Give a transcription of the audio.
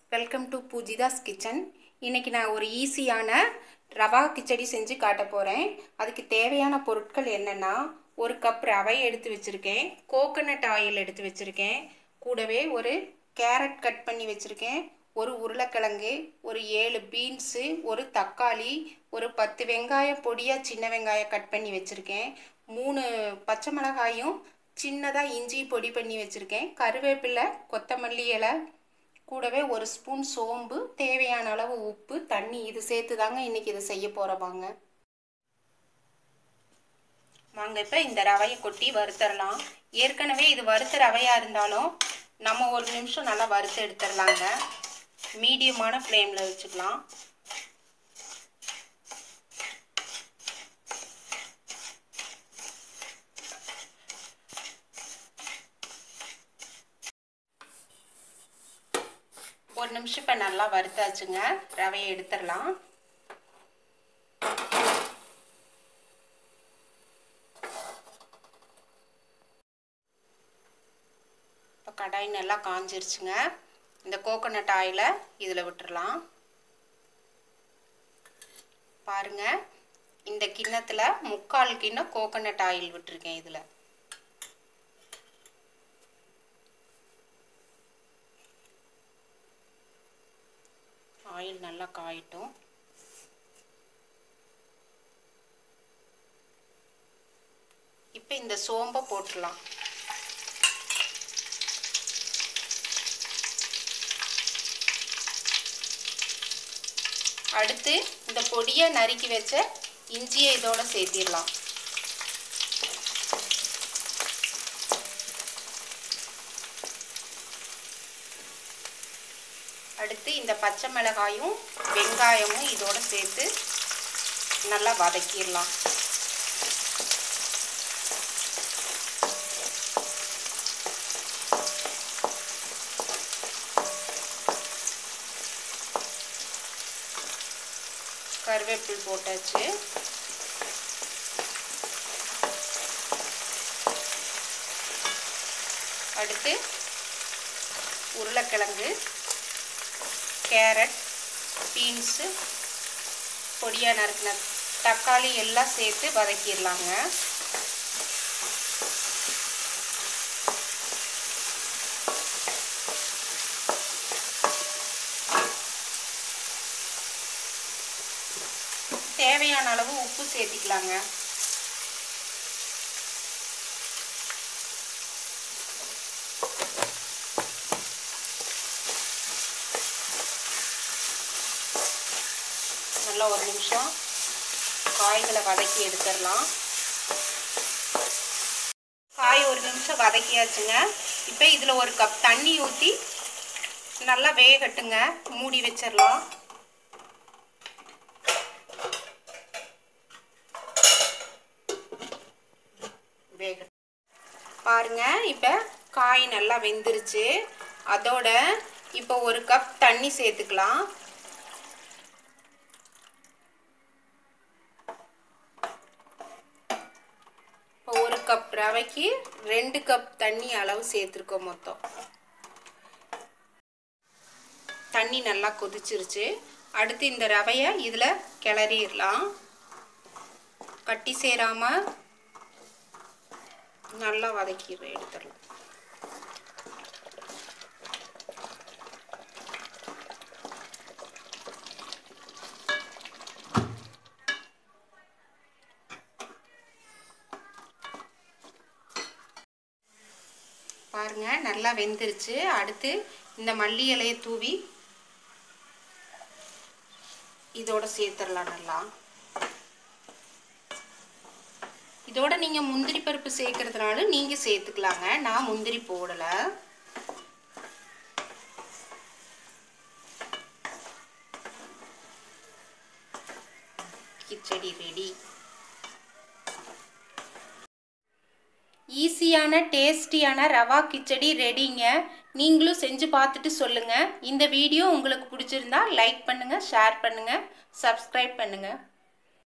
welcome to பூஜிதாஸ் kitchen இன்றைக்கி நான் ஒரு ஈஸியான ரவா கிச்சடி செஞ்சு காட்ட போகிறேன் அதுக்கு தேவையான பொருட்கள் என்னென்னா ஒரு கப் ரவை எடுத்து வச்சுருக்கேன் கோகனட் ஆயில் எடுத்து வச்சுருக்கேன் கூடவே ஒரு கேரட் கட் பண்ணி வச்சுருக்கேன் ஒரு உருளைக்கிழங்கு ஒரு ஏழு பீன்ஸு ஒரு தக்காளி ஒரு பத்து வெங்காயம் பொடியாக சின்ன வெங்காயம் கட் பண்ணி வச்சுருக்கேன் மூணு பச்சை மிளகாயும் சின்னதாக இஞ்சி பொடி பண்ணி வச்சுருக்கேன் கருவேப்பிலை கொத்தமல்லி இலை கூடவே ஒரு ஸ்பூன் சோம்பு தேவையான அளவு உப்பு தண்ணி இது சேர்த்து தாங்க இன்றைக்கி இதை செய்ய போகிறோம் வாங்க வாங்க இப்போ இந்த ரவையை கொட்டி வறுத்தரலாம் ஏற்கனவே இது வறுத்த ரவையாக இருந்தாலும் நம்ம ஒரு நிமிஷம் நல்லா வறுத்து எடுத்துடலாங்க மீடியமான ஃப்ளேமில் வச்சுக்கலாம் ஒரு நிமிஷம் இப்போ நல்லா வறுத்தாச்சுங்க ரவையை எடுத்துடலாம் இப்போ கடாய் நல்லா காஞ்சிருச்சுங்க இந்த கோகோனட் ஆயிலை இதில் விட்டுறலாம் பாருங்க இந்த கிண்ணத்தில் முக்கால் கிண்ணம் கோகோனட் ஆயில் விட்டுருக்கேன் இதில் ஆயில் நல்லா காயட்டும் இப்போ இந்த சோம்பை போட்டுடலாம் அடுத்து இந்த பொடியை நறுக்கி வச்ச இஞ்சியை இதோட சேர்த்திடலாம் அடுத்து இந்த பச்சை மிளகாயும் வெங்காயமும் இதோட சேர்த்து நல்லா வதக்கிடலாம் கருவேப்பில் போட்டாச்சு அடுத்து உருளைக்கிழங்கு கேரட் பீன்ஸு பொடியாக நறுக்கின தக்காளி எல்லாம் சேர்த்து வதக்கிடலாங்க தேவையான அளவு உப்பு சேர்த்திக்கலாங்க நல்லா ஒரு நிமிஷம் காய்களை வதக்கி எடுத்துடலாம் காய் ஒரு நிமிஷம் வதக்கியாச்சுங்க இப்போ இதில் ஒரு கப் தண்ணி ஊற்றி நல்லா வேகட்டுங்க மூடி வச்சிடலாம் வேக பாருங்க இப்போ காய் நல்லா வெந்துருச்சு அதோட இப்போ ஒரு கப் தண்ணி சேர்த்துக்கலாம் இப்போ ஒரு கப் ரவைக்கு ரெண்டு கப் தண்ணி அளவு சேர்த்துருக்கோம் மொத்தம் தண்ணி நல்லா கொதிச்சிருச்சு அடுத்து இந்த ரவையை இதில் கிளறிடலாம் கட்டி சேராமல் நல்லா வதக்கி எடுத்துடலாம் பாருங்க நல்லா வெந்துருச்சு அடுத்து இந்த மல்லி இலையை தூவி இதோட சேர்த்துடலாம் நல்லா இதோட நீங்கள் முந்திரி பருப்பு சேர்க்கறதுனால நீங்கள் சேர்த்துக்கலாங்க நான் முந்திரி போடலை கிச்சடி ரெடி ஈஸியான டேஸ்டியான ரவா கிச்சடி ரெடிங்க நீங்களும் செஞ்சு பார்த்துட்டு சொல்லுங்கள் இந்த வீடியோ உங்களுக்கு பிடிச்சிருந்தா லைக் பண்ணுங்கள் ஷேர் பண்ணுங்கள் சப்ஸ்கிரைப் பண்ணுங்கள்